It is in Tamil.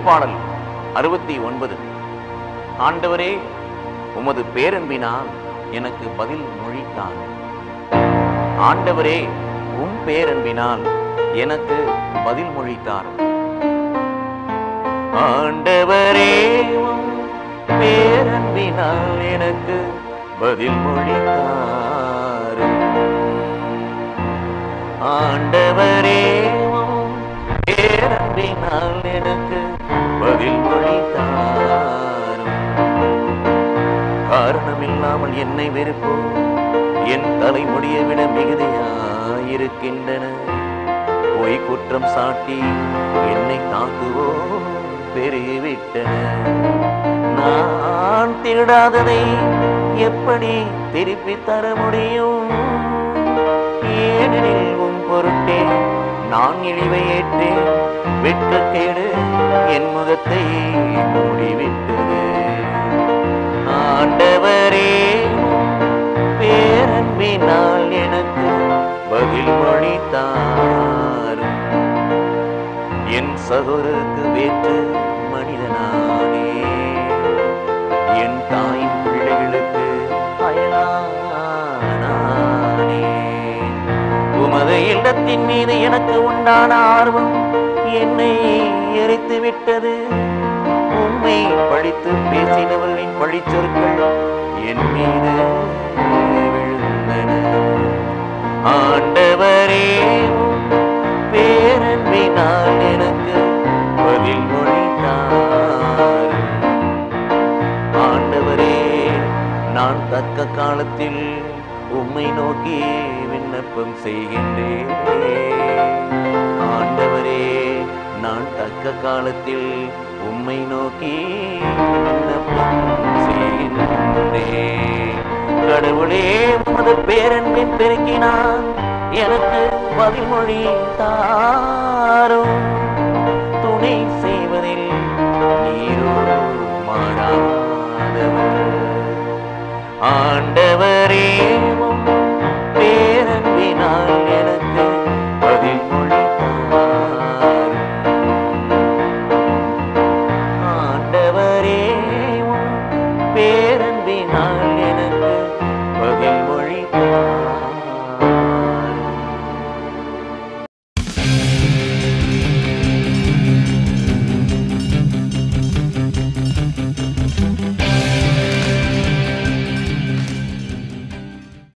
திருப்பாடல் அறுபத்தி ஒன்பது ஆண்டவரே உமது பேரன்பினால் எனக்கு பதில் மொழித்தான் ஆண்டவரே உம் பேரன்பினால் எனக்கு பதில் மொழித்தார் ஆண்டவரே உம் பேரன்பினால் எனக்கு பதில் மொழித்தாரும் ஆண்டவரே உம் பேரன்பினால் எனக்கு பதில் மொழித்தாரும் காரணமில்லாமல் என்னை வெறுப்போ என் தலைமுடியை விட மிகுதியாயிருக்கின்றன பொய் குற்றம் சாட்டி என்னை தாக்குவோ பெருகிவிட்டன நான் திருடாததை எப்படி திருப்பி தர முடியும் ஏனெனில் உன் பொருட்டே நான் இழிவை ஏற்றேன் வெட்கக்கேடு என் முகத்தை மூடிவிட்டது ஆண்டவரே பேரன்பினால் எனக்கு பதில் மொழித்தாரும் என் சகோதரருக்கு வேற்று மனிதனானே என் தாயின் பிள்ளைகளுக்கு அயலானானே உமது இல்லத்தின் மீது எனக்கு உண்டான ஆர்வம் என்னை எரித்து விட்டது உண்மை பழித்து பேசினவர்களின் பழிச்சொற்கள் என் மீது விழுந்தன ஆண்டவரே உம் பேரன்பினால் எனக்கு பதில் மொழித்தார் ஆண்டவரே நான் தக்க காலத்தில் உம்மை நோக்கி விண்ணப்பம் செய்கின்றேன் ஆண்டவரே நான் தக்க காலத்தில் உம்மை நோக்கி விண்ணப்பம் செய்கின்றேன் கடவுளே உமது பேரன்பின் பெருக்கினான் எனக்கு பதில்மொழி தாரும் துணை செய்வதில் நீரோ மாறாதவர் ஆண்டவரே